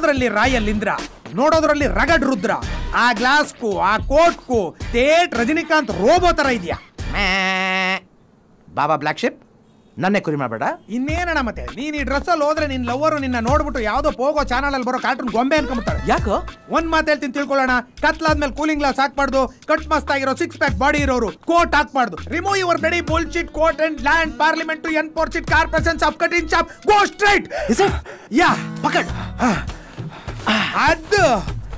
ಕೇಳೋದ್ರಲ್ಲಿ royal Indra ನೋಡೋದ್ರಲ್ಲಿ rugged Rudra ಆ ಗ್ಲಾಸ್ಗೂ ಆ ಕೋಟ್ಗೂ ತೇಟ್ ರಜನಿಕಾಂತ್ ರೋಬೋ ತರ ಇದೆಯಾ ಬಾಬಾ ಬ್ಲ್ಯಾಕ್ ಶಿಪ್ ನನ್ನೇ ಕುರಿ ಮಾಡಬೇಡ ಇನ್ನೇನಣ್ಣ ಮತ್ತೆ ನೀನ್ ಈ ಡ್ರೆಸ್ ಅಲ್ಲಿ ಹೋದ್ರೆ ನಿನ್ ಲವರು ನಿನ್ನ ನೋಡ್ಬಿಟ್ಟು ಯಾವ್ದೋ ಪೋಗೋ ಚಾನಲ್ ಅಲ್ಲಿ ಬರೋ ಕಾರ್ಟೂನ್ ಗೊಂಬೆ ಅನ್ಕೊಂಬಿಡ್ತಾರೆ ಯಾಕೋ ಒಂದ್ ಮಾತು ಹೇಳ್ತೀನಿ ತಿಳ್ಕೊಳ್ಳೋಣ ಕತ್ಲಾದ್ಮೇಲೆ ಕೂಲಿಂಗ್ ಗ್ಲಾಸ್ ಹಾಕ್ಬಾರ್ದು ಕಟ್ ಮಸ್ತ್ ಆಗಿರೋ ಸಿಕ್ಸ್ ಪ್ಯಾಕ್ ಬಾಡಿ ಇರೋರು ಕೋಟ್ ಹಾಕ್ಬಾರ್ದು remove your body bullshit coat and land parliament to an portrait car presence of cut in shop go straight Is it? Yeah ಪಕಡ್ ಅದು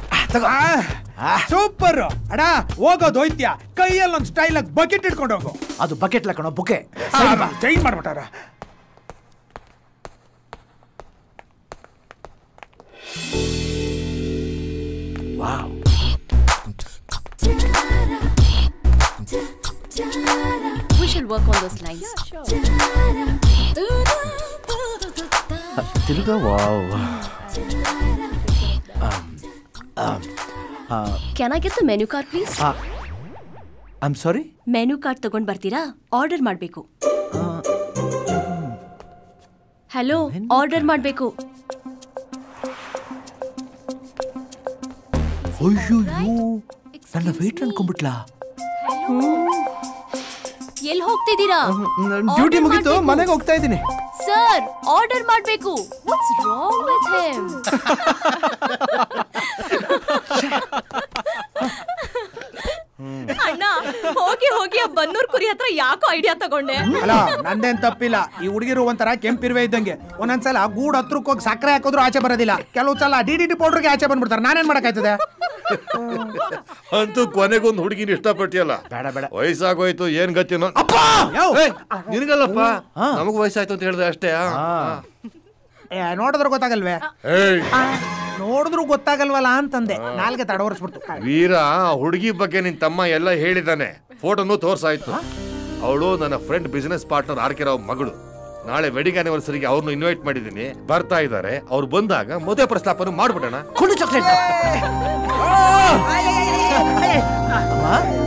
ಸೂಪರ್ ಅಡ ಹೋಗೋದು ಹೋಯ್ತ್ಯಾ ಕೈಯಲ್ಲಿ ಒಂದು ಸ್ಟೈಲ್ ಆಗಿ ಬಕೆಟ್ ಇಟ್ಕೊಂಡು ಹೋಗು ಅದು ಬಕೆಟ್ ಲಕ್ಕಣ ಬುಕೆ ಚೈನ್ ಮಾಡ್ಬಿಟ್ಟಾರ wow We shall work on those lines. ತಿರುಗ wow Can I get the menu card, please? I'm sorry menu card ತಗೊಂಡ್ ಬರ್ತೀರಾ ಆರ್ಡರ್ ಮಾಡ್ಬೇಕು ಹಲೋ ಆರ್ಡರ್ ಮಾಡ್ಬೇಕು ಅಯ್ಯೋ ನನ್ನ ವೆಯ್ಟ್ ಅನ್ಕೊಂಡ್ಬಿಟ್ಲಾ ಎಲ್ಲಿ ಹೋಗ್ತಿದ್ದೀರಾ ಡ್ಯೂಟಿ ಮುಗೀತು ಮನೆಗೆ ಹೋಗ್ತಾ ಇದ್ದೀನಿ ಸರ್ ಆರ್ಡರ್ ಮಾಡ್ಬೇಕು ವಾಟ್ಸ್ ರಾಂಗ್ ವಿತ್ ಹಿಮ್ ಅಣ್ಣ ಹೋಗಿ ಹೋಗಿ ಆ ಬನ್ನೂರ್ ಕುರಿ ಹತ್ರ ಯಾಕೋ ಐಡಿಯಾ ತಗೊಂಡೆ ಅಲ್ಲ ನಂದೇನ್ ತಪ್ಪಿಲ್ಲ ಈ ಹುಡುಗಿರು ಒಂಥರ ಕೆಂಪಿರುವೆ ಇದ್ದಂಗೆ ಒಂದೊಂದ್ಸಲ ಗೂಡ್ ಹತ್ರಕ್ಕೆ ಹೋಗಿ ಸಕ್ಕರೆ ಹಾಕಿದ್ರು ಆಚೆ ಬರೋದಿಲ್ಲ ಕೆಲವು ಸಲ ಡಿ ಡಿ ಟಿ ಪೌಡರ್ಗೆ ಆಚೆ ಬಂದ್ಬಿಡ್ತಾರೆ ನಾನೇನ್ ಮಾಡಕ್ಕಾಯ್ತದೆ ಅಂತೂ ಕೊನೆಗೊಂದು ಹುಡುಗಿನ ಇಷ್ಟಪಟ್ಟಿಯಲ್ಲ ಬೇಡ ಬೇಡ ವಯಸ್ಸಾಗೋಯ್ತು ಏನ್ ಗತಿನೋ ಯಾವ ಏಯ್, ನಿನಗಲ್ಲಪ್ಪ ನಮಗ್ ವಯಸ್ಸಾಯ್ತು ಅಂತ ಹೇಳಿದೆ ಅಷ್ಟೇ ಆ? ಏ, ನೋಡಿದ್ರು ಗೊತ್ತಾಗಲ್ವೇ ಏಯ್, ನೋಡಿದ್ರು ಗೊತ್ತಾಗಲ್ವಲ್ಲ ಅಂತಂದೆ ನಾಲ್ಗೆ ತಡವರ್ಸ್ಬಿಡ್ತು ವೀರ ಹುಡುಗಿ ಬಗ್ಗೆ ನಿನ್ ತಮ್ಮ ಎಲ್ಲ ಹೇಳಿದಾನೆ ಫೋಟೋನು ತೋರ್ಸಾಯ್ತು ಅವಳು ನನ್ನ ಫ್ರೆಂಡ್ ಬಿಸಿನೆಸ್ ಪಾರ್ಟ್ನರ್ ಆರ್ಕೆರಾವ್ ಮಗಳು ನಾಳೆ ವೆಡಿಂಗ್ ಆನಿವರ್ಸರಿಗೆ ಅವ್ರನ್ನ ಇನ್ವೈಟ್ ಮಾಡಿದೀನಿ ಬರ್ತಾ ಇದ್ದಾರೆ ಅವ್ರು ಬಂದಾಗ ಮದುವೆ ಪ್ರಸ್ತಾಪನ ಮಾಡ್ಬಿಡೋಣ ಕೊಂಡು ಚಾಕ್ಲೇಟ್ ಅಮ್ಮ